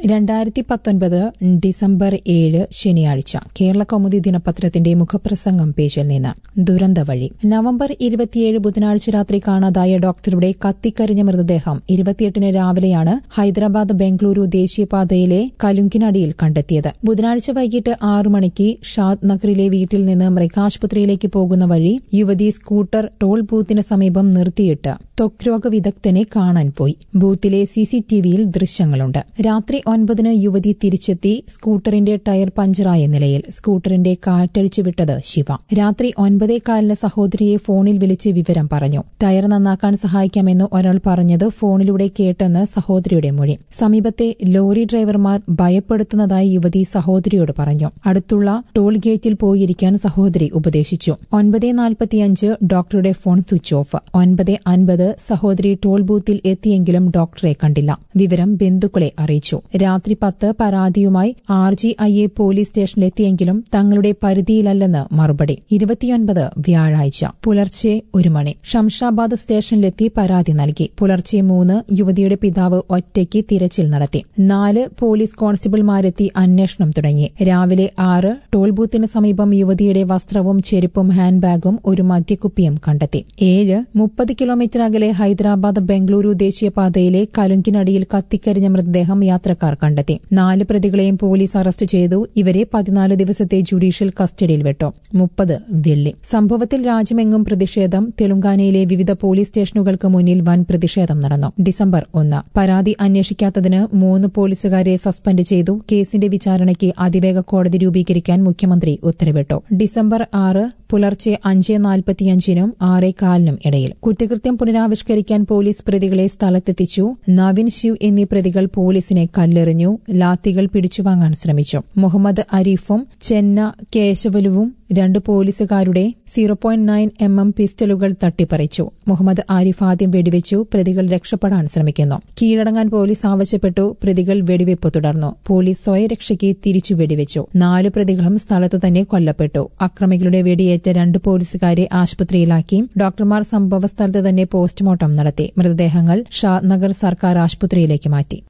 രണ്ടായിരത്തി പത്തൊൻപത് ഡിസംബർ ഏഴ് ശനിയാഴ്ച കേരള കൗമുദി ദിനപത്രത്തിന്റെ മുഖപ്രസംഗം പേജിൽ നിന്ന് ദുരന്ത വഴി നവംബർ ഇരുപത്തിയേഴ് ബുധനാഴ്ച രാത്രി കാണാതായ ഡോക്ടറുടെ കത്തിക്കരിഞ്ഞ മൃതദേഹം ഇരുപത്തിയെട്ടിന് രാവിലെയാണ് ഹൈദരാബാദ് ബംഗളൂരു ദേശീയപാതയിലെ കലുങ്കിനടിയിൽ കണ്ടെത്തിയത് ബുധനാഴ്ച വൈകിട്ട് ആറു മണിക്ക് ഷാദ് നഗറിലെ വീട്ടിൽ നിന്ന് മൃഗാശുപത്രിയിലേക്ക് പോകുന്ന വഴി യുവതി സ്കൂട്ടർ ടോൾ ബൂത്തിന് സമീപം നിർത്തിയിട്ട് ത്വക് രോഗ വിദഗ്ധനെ കാണാൻ പോയി ബൂത്തിലെ സിസിടിവിയിൽ ദൃശ്യങ്ങളുണ്ട് രാത്രി ഒൻപതിന് യുവതി തിരിച്ചെത്തി സ്കൂട്ടറിന്റെ ടയർ പഞ്ചറായ നിലയിൽ സ്കൂട്ടറിന്റെ കാറ്റഴിച്ചു വിട്ടത് ശിവ രാത്രി ഒൻപതേകാലിന് സഹോദരിയെ ഫോണിൽ വിളിച്ച് വിവരം പറഞ്ഞു ടയർ നന്നാക്കാൻ സഹായിക്കാമെന്ന് ഒരാൾ പറഞ്ഞത് ഫോണിലൂടെ കേട്ടെന്ന് സഹോദരിയുടെ മൊഴി സമീപത്തെ ലോറി ഡ്രൈവർമാർ ഭയപ്പെടുത്തുന്നതായി യുവതി സഹോദരിയോട് പറഞ്ഞു അടുത്തുള്ള ടോൾ ഗേറ്റിൽ പോയിരിക്കാൻ സഹോദരി ഉപദേശിച്ചു ഒൻപത് നാൽപ്പത്തിയഞ്ച് ഡോക്ടറുടെ ഫോൺ സ്വിച്ച് ഓഫ് ഒൻപത് അൻപത് സഹോദരി ടോൾ ബൂത്തിൽ എത്തിയെങ്കിലും ഡോക്ടറെ കണ്ടില്ല വിവരം ബന്ധുക്കളെ അറിയിച്ചു രാത്രി പത്ത് പരാതിയുമായി R G I A police സ്റ്റേഷനിലെത്തിയെങ്കിലും തങ്ങളുടെ പരിധിയിലല്ലെന്ന് മറുപടി ഇരുപത്തിയൊൻപത് വ്യാഴാഴ്ച പുലർച്ചെ ഒരു മണി ഷംഷാബാദ് സ്റ്റേഷനിലെത്തി പരാതി നൽകി പുലർച്ചെ മൂന്ന് യുവതിയുടെ പിതാവ് ഒറ്റയ്ക്ക് തിരച്ചിൽ നടത്തി നാല് പോലീസ് കോൺസ്റ്റബിൾമാരെത്തി അന്വേഷണം തുടങ്ങി രാവിലെ ആറ് ടോൾ ബൂത്തിന് സമീപം യുവതിയുടെ വസ്ത്രവും ചെരുപ്പും ഹാൻഡ് ബാഗും ഒരു മദ്യക്കുപ്പിയും കണ്ടെത്തി ഏഴ് മുപ്പത് കിലോമീറ്റർ അകലെ ഹൈദരാബാദ് ബംഗളൂരു ദേശീയപാതയിലെ കലുങ്കിനടിയിൽ കത്തിക്കരിഞ്ഞ മൃതദേഹം യാത്രക്കാർ കണ്ടെത്തി നാല് പ്രതികളെയും പോലീസ് അറസ്റ്റ് ചെയ്തു ഇവരെ പതിനാല് ദിവസത്തെ ജുഡീഷ്യൽ കസ്റ്റഡിയിൽ വിട്ടു മുപ്പത് വെള്ളി സംഭവത്തിൽ രാജ്യമെങ്ങും പ്രതിഷേധം തെലങ്കാനയിലെ വിവിധ പോലീസ് സ്റ്റേഷനുകൾക്ക് മുന്നിൽ വൻ പ്രതിഷേധം നടന്നു ഡിസംബർ ഒന്ന് പരാതി അന്വേഷിക്കാത്തതിന് മൂന്ന് പോലീസുകാരെ സസ്പെൻഡ് ചെയ്തു കേസിന്റെ വിചാരണയ്ക്ക് അതിവേഗ കോടതി രൂപീകരിക്കാൻ മുഖ്യമന്ത്രി ഉത്തരവിട്ടു ഡിസംബർ ആറ് പുലർച്ചെ അഞ്ച് നാൽപ്പത്തിയഞ്ചിനും ആറേ കാലിനും ഇടയിൽ കുറ്റകൃത്യം പുനരാവിഷ്കരിക്കാൻ പോലീസ് പ്രതികളെ സ്ഥലത്തെത്തിച്ചു നവിൻ ശിവ് എന്നീ പ്രതികൾ പോലീസിനെ കല്ലെറിഞ്ഞു ലാത്തികൾ പിടിച്ചുവാങ്ങാൻ ശ്രമിച്ചു മുഹമ്മദ് അരീഫും ചെന്ന കേശവലുവും രണ്ട് പോലീസുകാരുടെ zero point nine M M പിസ്റ്റളുകൾ തട്ടിപ്പറിച്ചു മുഹമ്മദ് ആരിഫ് ആദ്യം വെടിവെച്ചു പ്രതികൾ രക്ഷപ്പെടാൻ ശ്രമിക്കുന്നു കീഴടങ്ങാൻ പോലീസ് ആവശ്യപ്പെട്ടു പ്രതികൾ വെടിവെപ്പ് തുടർന്നു പോലീസ് സ്വയരക്ഷയ്ക്ക് തിരിച്ചു വെടിവെച്ചു നാല് പ്രതികളും സ്ഥലത്തു തന്നെ കൊല്ലപ്പെട്ടു അക്രമികളുടെ വെടിയേറ്റ രണ്ട് പോലീസുകാരെ ആശുപത്രിയിലാക്കി ഡോക്ടർമാർ സംഭവസ്ഥലത്ത് തന്നെ പോസ്റ്റ്മോർട്ടം നടത്തി മൃതദേഹങ്ങൾ ഷാനഗർ സർക്കാർ ആശുപത്രിയിലേക്ക് മാറ്റി